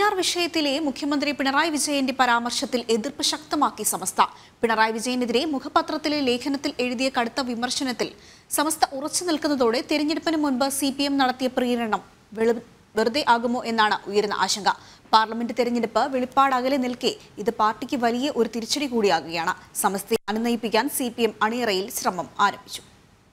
പൂഞ്ഞാർ വിഷയത്തിലെ മുഖ്യമന്ത്രി പിണറായി വിജയന്റെ പരാമർശത്തിൽ എതിർപ്പ് ശക്തമാക്കി സമസ്ത പിണറായി വിജയനെതിരെ മുഖപത്രത്തിലെ ലേഖനത്തിൽ എഴുതിയ കടുത്ത വിമർശനത്തിൽ സമസ്ത ഉറച്ചു നിൽക്കുന്നതോടെ തെരഞ്ഞെടുപ്പിന് മുൻപ് സി പി എം നടത്തിയ പ്രീരണം വെളു- വെറുതെ ആകുമോ എന്നാണ് ഉയരുന്ന ആശങ്ക പാർലമെന്റ് തെരഞ്ഞെടുപ്പ് വെളിപ്പാടകലെ നിൽക്കെ ഇത് പാർട്ടിക്ക് വലിയ ഒരു തിരിച്ചടി കൂടിയാകുകയാണ് സമസ്തയെ അനുനയിപ്പിക്കാൻ സി പി എം അണിയറയിൽ ശ്രമം ആരംഭിച്ചു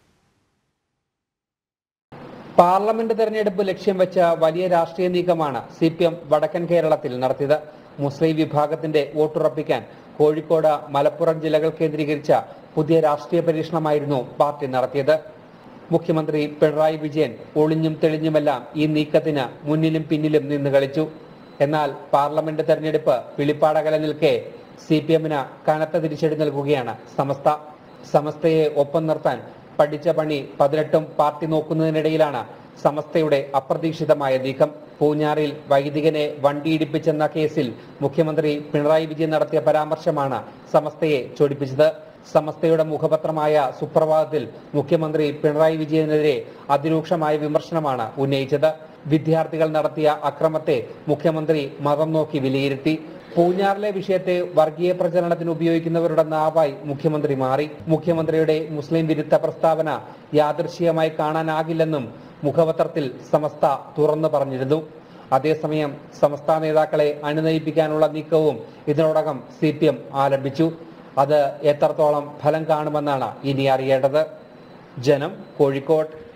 പാർലമെന്റ് തെരഞ്ഞെടുപ്പ് ലക്ഷ്യം വെച്ച വലിയ രാഷ്ട്രീയ നീക്കമാണ് സി പി എം വടക്കൻ കേരളത്തിൽ നടത്തിയത് മുസ്ലിം വിഭാഗത്തിന്റെ വോട്ടുറപ്പിക്കാൻ കോഴിക്കോട് മലപ്പുറം ജില്ലകൾ കേന്ദ്രീകരിച്ച പുതിയ രാഷ്ട്രീയ പരീക്ഷണമായിരുന്നു പാർട്ടി നടത്തിയത് മുഖ്യമന്ത്രി പിണറായി വിജയൻ ഒളിഞ്ഞും തെളിഞ്ഞുമെല്ലാം ഈ നീക്കത്തിന് മുന്നിലും പിന്നിലും നിന്ന് കളിച്ചു എന്നാൽ പാർലമെന്റ് തെരഞ്ഞെടുപ്പ് വെളിപ്പാടകലെ നിൽക്കെ സി പി എമ്മിന് കനത്ത തിരിച്ചടി നൽകുകയാണ് സമസ്ത സമസ്തയെ ഒപ്പം നിർത്താൻ പഠിച്ച പണി പതിനെട്ടും പാർട്ടി നോക്കുന്നതിനിടയിലാണ് സമസ്തയുടെ അപ്രതീക്ഷിതമായ നീക്കം പൂഞ്ഞാറിൽ വൈദികനെ വണ്ടിയിടിപ്പിച്ചെന്ന കേസിൽ മുഖ്യമന്ത്രി പിണറായി വിജയൻ നടത്തിയ പരാമർശമാണ് സമസ്തയെ ചൊടിപ്പിച്ചത് സമസ്തയുടെ മുഖപത്രമായ സുപ്രഭാതത്തിൽ മുഖ്യമന്ത്രി പിണറായി വിജയനെതിരെ അതിരൂക്ഷമായ വിമർശനമാണ് ഉന്നയിച്ചത് വിദ്യാർത്ഥികൾ നടത്തിയ അക്രമത്തെ മുഖ്യമന്ത്രി മതം നോക്കി വിലയിരുത്തി പൂഞ്ഞാറിലെ വിഷയത്തെ വർഗീയ പ്രചരണത്തിന് ഉപയോഗിക്കുന്നവരുടെ നാവായി മുഖ്യമന്ത്രി മാറി മുഖ്യമന്ത്രിയുടെ മുസ്ലിം വിരുദ്ധ പ്രസ്താവന യാദൃശ്ചികമായി കാണാനാകില്ലെന്നും മുഖപത്രത്തിൽ സമസ്ത തുറന്നു പറഞ്ഞിരുന്നു അതേസമയം സമസ്ത നേതാക്കളെ അനുനയിപ്പിക്കാനുള്ള നീക്കവും ഇതിനോടകം സി പി എം ആരംഭിച്ചു അത് എത്രത്തോളം ഫലം കാണുമെന്നാണ് ഇനി അറിയേണ്ടത് ജനം കോഴിക്കോട്